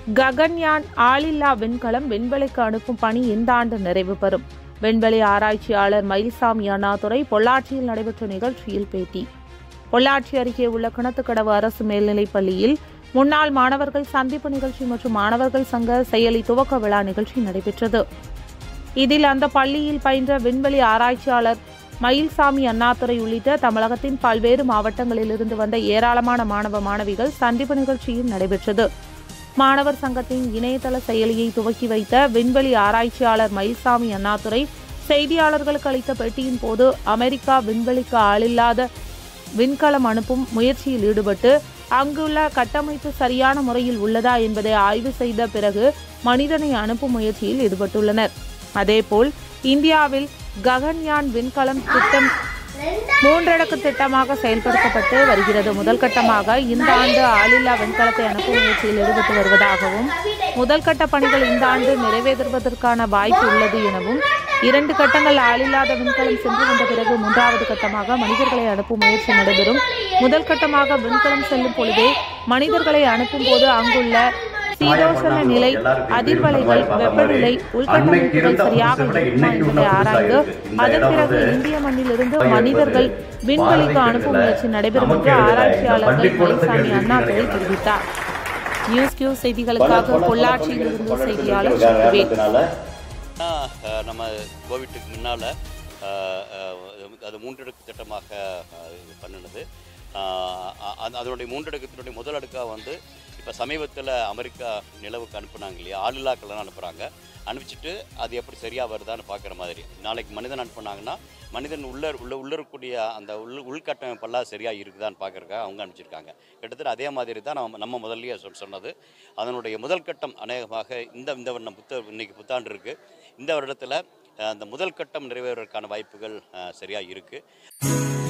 ககன்யான் ஆளில்லா விண்கலம் விண்வெளிக்கு அனுப்பும் பணி இந்த ஆண்டு நிறைவு பெறும் விண்வெளி ஆராய்ச்சியாளர் மயில்சாமி அண்ணாதுரை பொள்ளாச்சியில் நடைபெற்ற நிகழ்ச்சியில் பேட்டி பொள்ளாச்சி அருகே உள்ள கிணத்துக்கடவு அரசு மேல்நிலைப் பள்ளியில் முன்னாள் மாணவர்கள் சந்திப்பு நிகழ்ச்சி மற்றும் மாணவர்கள் சங்க செயலி துவக்க விழா நிகழ்ச்சி நடைபெற்றது இதில் அந்த பள்ளியில் பயின்ற விண்வெளி ஆராய்ச்சியாளர் மயில்சாமி அண்ணாதுரை உள்ளிட்ட தமிழகத்தின் பல்வேறு மாவட்டங்களிலிருந்து வந்த ஏராளமான மாணவ மாணவிகள் சந்திப்பு நிகழ்ச்சியும் நடைபெற்றது மாணவர் சங்கத்தின் இணையதள செயலியை துவக்கி வைத்த விண்வெளி ஆராய்ச்சியாளர் மயில்சாமி அண்ணாதுரை செய்தியாளர்களுக்கு அளித்த பேட்டியின் போது அமெரிக்கா விண்வெளிக்கு ஆளில்லாத விண்கலம் அனுப்பும் முயற்சியில் ஈடுபட்டு அங்குள்ள கட்டமைப்பு சரியான முறையில் உள்ளதா என்பதை ஆய்வு செய்த பிறகு மனிதனை அனுப்பும் முயற்சியில் ஈடுபட்டுள்ளனர் அதேபோல் இந்தியாவில் ககன்யான் விண்கலம் திட்டம் மூன்றடுக்கு திட்டமாக செயல்படுத்தப்பட்டு வருகிறது முதல் கட்டமாக இந்த ஆண்டு ஆளில்லா விண்கலத்தை அனுப்பும் முயற்சியில் ஈடுபட்டு வருவதாகவும் முதல் கட்ட பணிகள் இந்த ஆண்டு நிறைவேறுவதற்கான வாய்ப்பு உள்ளது எனவும் இரண்டு கட்டங்கள் ஆளில்லாத விண்கலம் சென்று வந்த பிறகு மூன்றாவது கட்டமாக மனிதர்களை அனுப்பும் முயற்சி நடைபெறும் முதல் கட்டமாக விண்கலம் செல்லும் பொழுதே மனிதர்களை அனுப்பும் போது அங்குள்ள சீதோஷண நிலை அதிர்வலைகள் வெப்பநிலை உள்கட்டமைப்புகள் சரியாக இருக்குமா என்பதை ஆராய்ந்து அதன் பிறகு இந்திய மண்ணிலிருந்து மனிதர்கள் விண்வெளிக்கு அனுப்பும் முயற்சி நடைபெறும் என்று ஆராய்ச்சியாளர்கள் மயில்சாமி அண்ணாதுரை தெரிவித்தார் நியூஸ் கியூ செய்திகளுக்காக பொள்ளாச்சியிலிருந்து செய்தியாளர் சக்திவேல் ஆனா, அஹ், நம்ம கோவிட்டுக்கு முன்னால் அது மூன்றடுக்கு திட்டமாக அஹ், இது பண்ணினது அஹ், அ- அது- அதனுடைய மூன்றடுக்கத்தினுடைய முதல் அடுக்காக வந்து இப்போ சமீபத்தில் அமெரிக்கா நிலவுக்கு அனுப்புனாங்க இல்லையா ஆளில்லாக்கெல்லாம் அனுப்புகிறாங்க அனுப்பிச்சிட்டு அது எப்படி சரியாக வருதான்னு பார்க்குற மாதிரி நாளைக்கு மனிதன் அனுப்புனாங்கன்னா மனிதன் உள்ள உள்ள உள்ள இருக்கக்கூடிய அந்த உள் உள்கட்டமைப்பெல்லாம் சரியாக இருக்குதான்னு பார்க்குறக்காக அவங்க அனுப்பிச்சிருக்காங்க கிட்டத்தட்ட அதே மாதிரி தான் நம்ம நம்ம முதல்லயே சொல் சொன்னது அதனுடைய முதல் கட்டம் அநேகமாக இந்த இந்த வருடம் புத்த இன்னைக்கு புத்தாண்டு இருக்குது இந்த வருடத்தில் அந்த முதல் கட்டம் நிறைவேறுவதற்கான வாய்ப்புகள் சரியாக இருக்குது